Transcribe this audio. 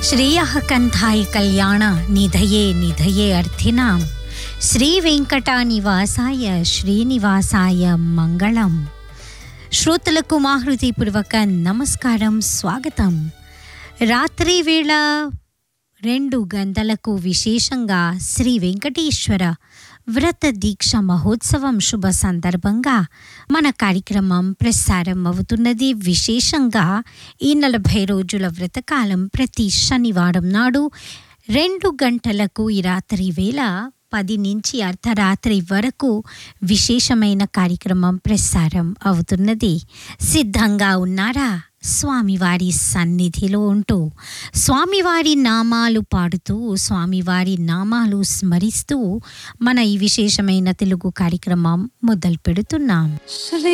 శ్రేయః కంఠాయ కళ్యాణ నిధయే నిధయే అర్థినాం శ్రీ వెంకటానివాసాయ శ్రీనివాసాయ మంగళం శ్రోతలకు మా హృదయపూర్వక నమస్కారం స్వాగతం రాత్రి వేళ రెండు గంటలకు విశేషంగా శ్రీ వెంకటేశ్వర వ్రత దీక్ష మహోత్సవం శుభ సందర్భంగా మన కార్యక్రమం ప్రసారం అవుతున్నది విశేషంగా ఈ నలభై రోజుల వ్రతకాలం ప్రతి శనివారం నాడు రెండు గంటలకు ఈ రాత్రి వేళ పది నుంచి అర్ధరాత్రి వరకు విశేషమైన కార్యక్రమం ప్రసారం అవుతున్నది సిద్ధంగా ఉన్నారా స్వామివారి సన్నిధిలో ఉంటూ స్వామివారి నామాలు పాడుతూ స్వామివారి నామాలు స్మరిస్తూ మన ఈ విశేషమైన తెలుగు కార్యక్రమం మొదలు పెడుతున్నాం శ్రీ